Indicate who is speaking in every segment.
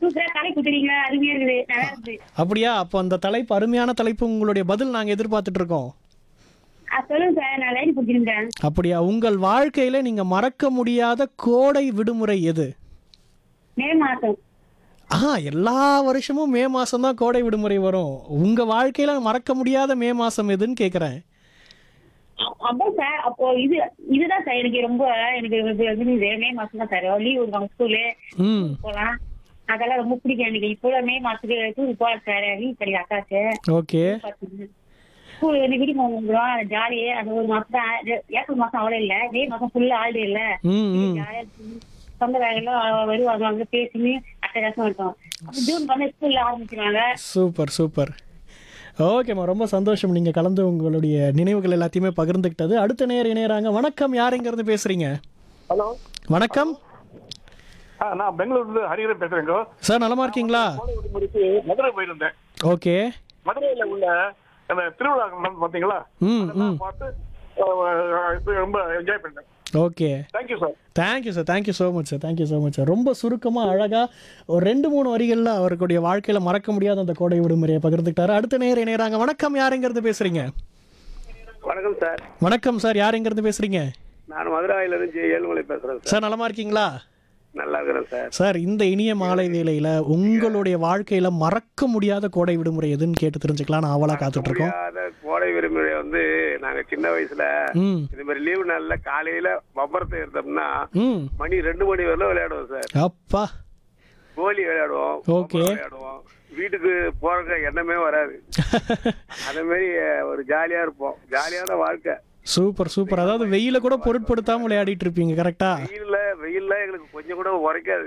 Speaker 1: சூப்பரா தலை குத்துறீங்க அருமையா இருக்குது நல்லா இருக்குது
Speaker 2: அப்படியா அப்போ அந்த தலைப்பு அருமையான தலைப்பு உங்களுடைய பதில் நாங்கள் எதிர்பார்த்துட்டு இருக்கோம்
Speaker 1: ஆ, சொல்லுங்க சார் நான் லைன் பிடிச்சிருந்தேன்
Speaker 2: அப்படியா உங்கள் வாழ்க்கையில நீங்க மறக்க முடியாத கோடை விடுமுறை எது
Speaker 1: மே மாசம்
Speaker 2: ஆ எல்லா வருஷமும் மே மாசம் தான் கோடை விடுமுறை வரும் உங்க வாழ்க்கையில மறக்க முடியாத மே மாசம் எதுன்னு கேக்குறேன்
Speaker 1: அ- அதான் சார் அப்போ இது இதுதான் சார் எனக்கு ரொம்ப எனக்கு இது இருந்தது மே மாசம் தான் சார் லீவ் விடுவாங்க ஸ்கூலு
Speaker 2: ம்
Speaker 1: போலாம் அதெல்லாம் ரொம்ப பிடிக்கும் எனக்கு இப்போ மே மாசத்துக்கு டூர் போகலாம் சார் லீவ் கிடையாது அக்காக்கு
Speaker 2: ஓகே
Speaker 1: ஸ்கூல் வந்து விடுமுறை வந்துடும் ஜாலியே அந்த ஒரு மாசம் தான் ஏப்ரல் மாசம் அவ்வளோ இல்ல மே மாசம் ஃபுல்லா ஆல்ரெடி இல்ல
Speaker 2: ம் ம்
Speaker 1: ஜாலியா இருக்கும். சொந்த வேலையெல்லாம் வருவாங்க அங்க பேசினு அட்டகாசம் இருக்கும் அப்ப ஜூன் வந்து ஸ்கூல்ல ஆரம்பிச்சிருவாங்க
Speaker 2: சூப்பர் சூப்பர் ஓகேம்மா ரொம்ப சந்தோஷம் நீங்கள் கலந்து உங்களுடைய நினைவுகள் எல்லாத்தையுமே பகிர்ந்துக்கிட்டது அடுத்த நேரம் இணையறாங்க வணக்கம் யாருங்கிறது பேசுறீங்க
Speaker 3: ஹலோ
Speaker 2: வணக்கம்
Speaker 3: ஆ நான் பெங்களூர்ல ஹரிஹரன் பேசுறேங்க
Speaker 2: சார் நலமா இருக்கீங்களா
Speaker 3: கோடை விடுமுறைக்கு மதுரை போயிருந்தேன்
Speaker 2: ஓகே
Speaker 3: மதுரையில உள்ள அந்த திருவிழா நடந்து பாத்தீங்களா
Speaker 2: ம் ம்
Speaker 3: அதெல்லாம் பார்த்து அஹ், இது ரொம்ப என்ஜாய் பண்ணேன்
Speaker 2: okay
Speaker 3: thank you sir
Speaker 2: thank you sir thank you so much sir thank you so much sir ரொம்ப சுருக்கமாக அழகாக ஒரு ரெண்டு மூணு வரிகளில் அவருடைய வாழ்க்கையில் மறக்க முடியாத அந்த கோடை விடுமுறையை பகிர்ந்துக்கிட்டாரு அடுத்த நேரம் இணையறாங்க வணக்கம் யாருங்கிறது பேசுறீங்க
Speaker 4: வணக்கம் சார்
Speaker 2: வணக்கம் சார் யாருங்கிறது பேசுறீங்க
Speaker 4: நான் மதுராயில இருந்து ஏழுமலை பேசுறேன் சார்
Speaker 2: சார் நலமா இருக்கீங்களா
Speaker 4: நல்லா இருக்கிறேன் சார்
Speaker 2: சார் இந்த இனிய மாலை வேளையில உங்களுடைய வாழ்க்கையில மறக்க முடியாத கோடை விடுமுறை எதுன்னு கேட்டு தெரிஞ்சுக்கலாம் நான் ஆவலா காத்துட்டு இருக்கோம்
Speaker 4: முடியாத கோடை விடுமுறை வந்து நாங்க சின்ன வயசுல
Speaker 2: ம்
Speaker 4: இது மாதிரி லீவு நாள்ல காலையில பம்பரத்தை எடுத்தோம்னா
Speaker 2: ம்
Speaker 4: மணி ரெண்டு மணி வரல விளையாடுவோம் சார்
Speaker 2: அப்பா
Speaker 4: கோலி விளையாடுவோம்
Speaker 2: Okay.
Speaker 4: பம்பரம் விளையாடுவோம் வீட்டுக்கு போறதுக்கு எண்ணமே வராது அதே மாதிரி அஹ், ஒரு ஜாலியா இருப்போம் ஜாலியான வாழ்க்கை
Speaker 2: சூப்பர் சூப்பர் அதாவது வெயில கூட பொருட்படுத்தாம விளையாடிட்டு இருப்பீங்க கரெக்டா
Speaker 4: வெயில்ல வெயில்ல எங்களுக்கு கொஞ்சம் கூட உரைக்காது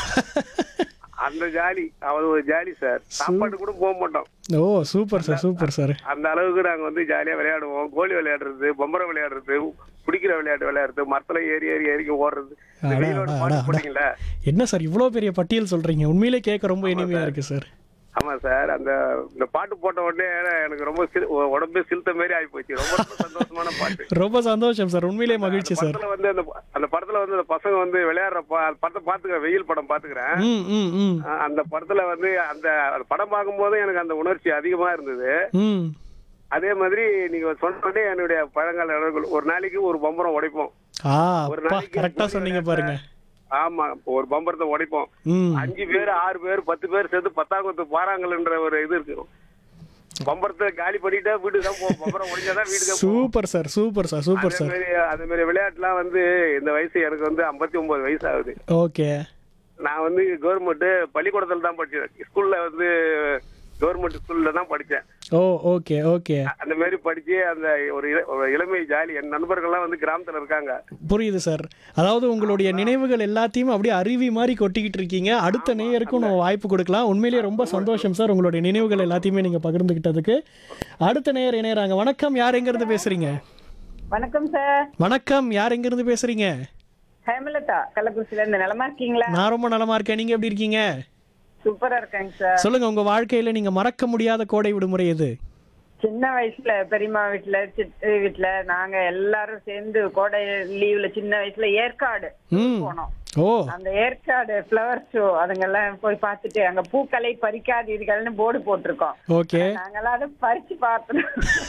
Speaker 4: அந்த ஜாலி அது ஒரு ஜாலி சார் சாப்பாடு கூட போக மாட்டோம்
Speaker 2: ஓ சூப்பர் சார் சூப்பர் சார்
Speaker 4: அந்த அளவுக்கு நாங்க வந்து ஜாலியா விளையாடுவோம் கோலி விளையாடுறது பொம்பரம் விளையாடுறது பிடிக்கிற விளையாட்டு விளையாடுறது மரத்துல ஏறி ஏறி ஏறி ஓடுறது இந்த
Speaker 2: அடா,
Speaker 4: வெயிலோட
Speaker 2: அடா,
Speaker 4: பாட்டு
Speaker 2: அடா.
Speaker 4: போட்டீங்களா
Speaker 2: என்ன சார் இவ்வளோ பெரிய பட்டியல் சொல்றீங்க உண்மையிலே கேட்க ரொம்ப இனிமையா இருக்கு சார்
Speaker 4: ஆமா சார் அந்த இந்த பாட்டு போட்ட உடனே எனக்கு ரொம்ப சில்- உ- உடம்பே சிலுத்த மாதிரி ஆகி போச்சு ரொம்ப ரொம்ப சந்தோஷமான பாட்டு
Speaker 2: ரொம்ப சந்தோஷம் சார் உண்மையிலே மகிழ்ச்சி சார்
Speaker 4: படத்துல வந்து அந்த அந்த படத்துல வந்து அந்த பசங்க வந்து விளையாடுற பா- படத்தை பாத்துக்கிறேன் வெயில் படம் பாத்துக்கிறேன்
Speaker 2: ம் ம் ம்
Speaker 4: அஹ் அந்த படத்துல வந்து அந்த அந்த படம் பார்க்கும்போது எனக்கு அந்த உணர்ச்சி அதிகமா இருந்தது
Speaker 2: ம்
Speaker 4: அதே மாதிரி நீங்க சொன்னே என்னுடைய பழங்கால நினைவுகள் ஒரு நாளைக்கு ஒரு பம்பரம் உடைப்போம்
Speaker 2: ஆ
Speaker 4: ஒரு
Speaker 2: அப்பா
Speaker 4: நாளைக்கு
Speaker 2: கரெக்டா
Speaker 4: ஒரு
Speaker 2: சொன்னீங்க பாருங்க
Speaker 4: ஆமா ஒரு பம்பரத்தை உடைப்போம்
Speaker 2: ம்
Speaker 4: அஞ்சு பேர் ஆறு பேர் பத்து பேர் சேர்ந்து பத்தாங்கத்து பாறாங்கல்ன்ற ஒரு இது இருக்கு பம்பரத்தை காலி பண்ணிட்டா வீட்டுக்கு தான் போவோம் பம்பரம் உடைஞ்சாதான் வீட்டுக்கு போவோம்
Speaker 2: super sir super sir super
Speaker 4: அதே
Speaker 2: சார்
Speaker 4: மாதிரி அதே மாதிரி விளையாட்டுலாம் வந்து இந்த வயசு எனக்கு வந்து ஐம்பத்தி ஒன்பது வயசு ஆகுது
Speaker 2: ஓகே
Speaker 4: நான் வந்து கவர்மெண்ட் பள்ளிக்கூடத்துல தான் படிச்சேன் ஸ்கூல்ல வந்து கவர்மெண்ட் ஸ்கூல்ல தான் படிச்சேன்
Speaker 2: ஓ ஓகே ஓகே
Speaker 4: அந்த மாதிரி படிச்சு அந்த ஒரு இள- ஒரு இளமை ஜாலி என் நண்பர்கள்லாம் வந்து கிராமத்துல இருக்காங்க
Speaker 2: புரியுது சார் அதாவது உங்களுடைய நினைவுகள் எல்லாத்தையும் அப்படியே அருவி மாதிரி கொட்டிக்கிட்டு இருக்கீங்க அடுத்த நேயருக்கும் நம்ம வாய்ப்பு கொடுக்கலாம் உண்மையிலேயே ரொம்ப சந்தோஷம் சார் உங்களுடைய நினைவுகள் எல்லாத்தையுமே நீங்க பகிர்ந்துக்கிட்டதுக்கு அடுத்த நேயர் இணையறாங்க வணக்கம் யார் எங்கிருந்து பேசுறீங்க
Speaker 5: வணக்கம் சார்
Speaker 2: வணக்கம் யார் எங்கிருந்து பேசுறீங்க
Speaker 5: ஹேமலதா கள்ளக்குறிச்சியில இருந்து நலமா இருக்கீங்களா
Speaker 2: நான் ரொம்ப நலமா இருக்கேன் நீங்க எப்படி இருக்கீங்க
Speaker 5: சூப்பரா இருக்கேங்க சார்
Speaker 2: சொல்லுங்க உங்க வாழ்க்கையில நீங்க மறக்க முடியாத கோடை விடுமுறை எது
Speaker 5: சின்ன வயசுல பெரியம்மா வீட்டுல சித்தி வீட்டுல நாங்க எல்லாரும் சேர்ந்து கோடை லீவ்ல சின்ன வயசுல ஏற்காடு
Speaker 2: ம்
Speaker 5: போனோம்
Speaker 2: ஓ
Speaker 5: அந்த ஏற்காடு ஃப்ளவர் ஷோ அதுங்கெல்லாம் போய் பார்த்துட்டு அங்க பூக்களை பறிக்காதீர்கள்னு போர்டு போட்டிருக்கோம்
Speaker 2: ஓகே
Speaker 5: நாங்கெல்லாம் அதை பறிச்சு பார்த்தோம்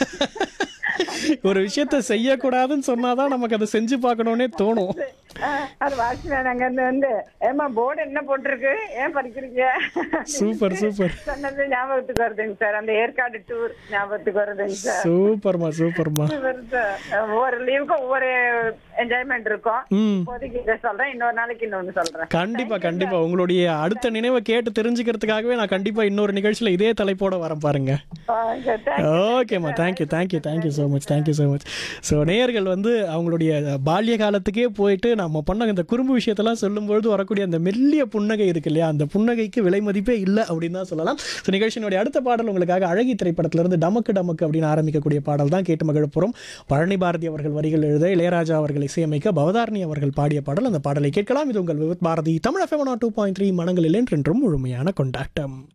Speaker 2: ஒரு விஷயத்த செய்யக்கூடாதுன்னு சொன்னாதான் நமக்கு அதை செஞ்சு பார்க்கணும்னே தோணும்
Speaker 5: ஆஹ், அது வாட்ச்மேன் அங்க இருந்து வந்து ஏமா போர்டு என்ன போட்டிருக்கு ஏன் பறிக்கிறீங்க
Speaker 2: சூப்பர் சூப்பர்
Speaker 5: சொன்னது ஞாபகத்துக்கு வருதுங்க சார் அந்த ஏற்காடு டூர் ஞாபகத்துக்கு வருதுங்க சார்
Speaker 2: சூப்பர்மா சூப்பர்மா
Speaker 5: வருது. ஒவ்வொரு லீவுக்கும் ஒவ்வொரு என்ஜாய்மெண்ட் இருக்கும்
Speaker 2: ம்
Speaker 5: இப்போதைக்கு இதை சொல்றேன் இன்னொரு நாளைக்கு இன்னொன்னு சொல்றேன்
Speaker 2: கண்டிப்பா கண்டிப்பா உங்களுடைய அடுத்த நினைவை கேட்டு தெரிஞ்சுக்கிறதுக்காகவே நான் கண்டிப்பா இன்னொரு நிகழ்ச்சியில இதே தலைப்போட வரேன் பாருங்க
Speaker 5: Okay, thank you.
Speaker 2: ஓகேம்மா thank you thank you thank you so much thank you so much so நேயர்கள் வந்து அவங்களுடைய பால்ய காலத்துக்கே போயிட்டு நம்ம பண்ண இந்த குறும்பு விஷயத்தெல்லாம் சொல்லும்பொழுது வரக்கூடிய அந்த மெல்லிய புன்னகை இருக்கு இல்லையா அந்த புன்னகைக்கு விலை மதிப்பே இல்லை அப்படின்னு தான் சொல்லலாம் ஸோ நிகழ்ச்சியினுடைய அடுத்த பாடல் உங்களுக்காக அழகி திரைப்படத்திலிருந்து டமக்கு டமக்கு அப்படின்னு ஆரம்பிக்கக்கூடிய பாடல் தான் கேட்டு மகிழ போகிறோம் பழனி பாரதி அவர்கள் வரிகள் எழுத இளையராஜா அவர்கள் இசையமைக்க பவதாரணி அவர்கள் பாடிய பாடல் அந்த பாடலை கேட்கலாம் இது உங்கள் Vividh Bharati Tamil FM two point three மனங்களில் என்றென்றும் முழுமையான கொண்டாட்டம்